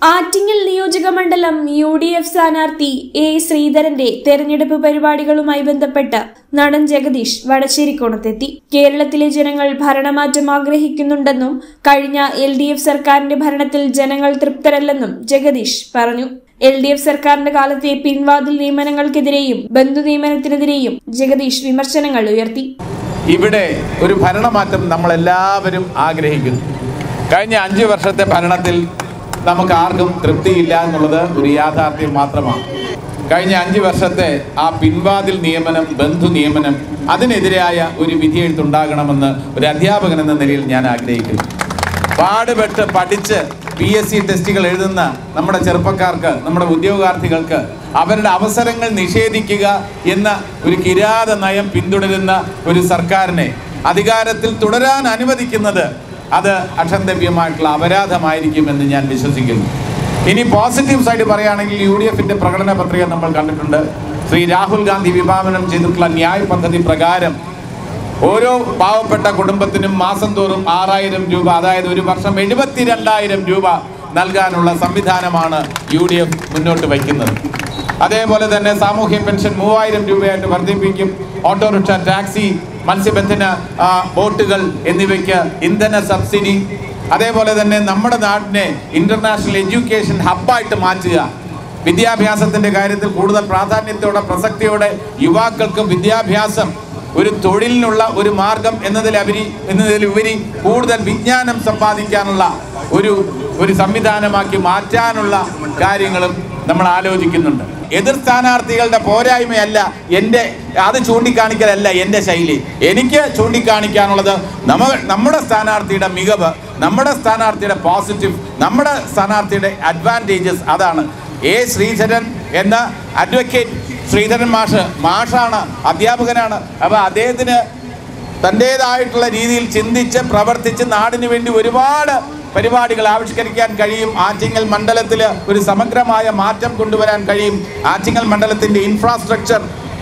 ആറ്റിങ്ങൽ നിയോജക മണ്ഡലം U D F സ്ഥാനാർത്ഥി എ ശ്രീധരന്റെ തെരഞ്ഞെടുപ്പ് പരിപാടികളുമായി ബന്ധപ്പെട്ട് നടൻ ജഗദീഷ് വടശ്ശേരിക്കോണത്തെത്തി കേരളത്തിലെ ജനങ്ങൾ ഭരണമാറ്റം ആഗ്രഹിക്കുന്നുണ്ടെന്നും കഴിഞ്ഞ എൽ ഡി എഫ് സർക്കാരിന്റെ ഭരണത്തിൽ ജനങ്ങൾ തൃപ്തരല്ലെന്നും ജഗദീഷ് പറഞ്ഞു എൽ ഡി എഫ് സർക്കാരിന്റെ കാലത്തെ പിൻവാതിൽ നിയമനങ്ങൾക്കെതിരെയും ബന്ധു നിയമനത്തിനെതിരെയും ജഗദീഷ് വിമർശനങ്ങൾ ഉയർത്തി ഇവിടെ ഒരു ഭരണമാറ്റം നമ്മളെല്ലാവരും ആഗ്രഹിക്കുന്നു കഴിഞ്ഞ അഞ്ച് വർഷത്തെ ഭരണത്തിൽ നമുക്ക് ആർക്കും തൃപ്തിയില്ല എന്നുള്ളത് ഒരു യാഥാർത്ഥ്യം മാത്രമാണ് കഴിഞ്ഞ അഞ്ച് വർഷത്തെ ആ പിൻവാതിൽ നിയമനം ബന്ധു നിയമനം അതിനെതിരായ ഒരു വിധിയെഴുത്തുണ്ടാകണമെന്ന് ഒരു അധ്യാപകൻ എന്ന നിലയിൽ ഞാൻ ആഗ്രഹിക്കുന്നു പാടുപെട്ട് പഠിച്ച് പി എസ് സി ടെസ്റ്റുകൾ എഴുതുന്ന നമ്മുടെ ചെറുപ്പക്കാർക്ക് നമ്മുടെ ഉദ്യോഗാർത്ഥികൾക്ക് അവരുടെ അവസരങ്ങൾ നിഷേധിക്കുക എന്ന ഒരു കിരാത നയം പിന്തുടരുന്ന ഒരു സർക്കാരിനെ അധികാരത്തിൽ തുടരാൻ അനുവദിക്കുന്നത് അത് അക്ഷന്തവ്യമായിട്ടുള്ള അപരാധമായിരിക്കുമെന്ന് ഞാൻ വിശ്വസിക്കുന്നു ഇനി പോസിറ്റീവ് സൈഡ് പറയുകയാണെങ്കിൽ യു ഡി എഫിന്റെ പ്രകടന പത്രിക നമ്മൾ കണ്ടിട്ടുണ്ട് ശ്രീ രാഹുൽ ഗാന്ധി വിഭാവനം ചെയ്തിട്ടുള്ള ന്യായ് പദ്ധതി പ്രകാരം ഓരോ പാവപ്പെട്ട കുടുംബത്തിനും മാസം തോറും ആറായിരം രൂപ അതായത് ഒരു വർഷം എഴുപത്തിരണ്ടായിരം രൂപ നൽകാനുള്ള സംവിധാനമാണ് യു ഡി എഫ് മുന്നോട്ട് വയ്ക്കുന്നത് അതേപോലെ തന്നെ സാമൂഹ്യ പെൻഷൻ മൂവായിരം രൂപയായിട്ട് വർദ്ധിപ്പിക്കും ഓട്ടോറിക്ഷ ടാക്സി മത്സ്യബന്ധന ആ, ബോട്ടുകൾ എന്നിവയ്ക്ക് ഇന്ധന സബ്സിഡി അതേപോലെ തന്നെ നമ്മുടെ നാടിനെ ഇന്റർനാഷണൽ എഡ്യൂക്കേഷൻ ഹബ്ബായിട്ട് മാറ്റുക വിദ്യാഭ്യാസത്തിന്റെ കാര്യത്തിൽ കൂടുതൽ പ്രാധാന്യത്തോടെ പ്രസക്തിയോടെ യുവാക്കൾക്ക് വിദ്യാഭ്യാസം ഒരു തൊഴിലിനുള്ള ഒരു മാർഗം എന്നതിലുപരി എന്നതിലുപരി കൂടുതൽ വിജ്ഞാനം സമ്പാദിക്കാനുള്ള ഒരു ഒരു സംവിധാനമാക്കി മാറ്റാനുള്ള കാര്യങ്ങളും നമ്മൾ ആലോചിക്കുന്നുണ്ട് എതിർ സ്ഥാനാർത്ഥികളുടെ പോരായ്മയല്ല എൻ്റെ അത് ചൂണ്ടിക്കാണിക്കലല്ല എൻ്റെ ശൈലി എനിക്ക് ചൂണ്ടിക്കാണിക്കാനുള്ളത് നമ്മ നമ്മുടെ സ്ഥാനാർത്ഥിയുടെ മികവ് നമ്മുടെ സ്ഥാനാർത്ഥിയുടെ പോസിറ്റീവ് നമ്മുടെ സ്ഥാനാർത്ഥിയുടെ അഡ്വാൻറ്റേജസ് അതാണ് എ ശ്രീധരൻ എന്ന അഡ്വക്കേറ്റ് ശ്രീധരൻ മാഷ് മാഷാണ് അധ്യാപകനാണ് അപ്പോൾ അദ്ദേഹത്തിന് തൻ്റേതായിട്ടുള്ള രീതിയിൽ ചിന്തിച്ച് പ്രവർത്തിച്ച് നാടിന് വേണ്ടി ഒരുപാട് പരിപാടികൾ ആവിഷ്കരിക്കാൻ കഴിയും ആറ്റിങ്ങൽ മണ്ഡലത്തിൽ ഒരു സമഗ്രമായ മാറ്റം കൊണ്ടുവരാൻ കഴിയും ആറ്റിങ്ങൽ മണ്ഡലത്തിൻ്റെ ഇൻഫ്രാസ്ട്രക്ചർ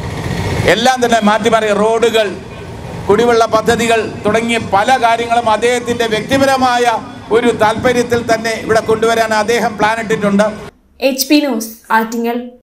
എല്ലാം തന്നെ മാറ്റിമറി റോഡുകൾ കുടിവെള്ള പദ്ധതികൾ തുടങ്ങിയ പല കാര്യങ്ങളും അദ്ദേഹത്തിൻ്റെ വ്യക്തിപരമായ ഒരു താല്പര്യത്തിൽ തന്നെ ഇവിടെ കൊണ്ടുവരാൻ അദ്ദേഹം പ്ലാൻ ഇട്ടിട്ടുണ്ട് എച്ച് പി ന്യൂസ് ആറ്റിങ്ങൽ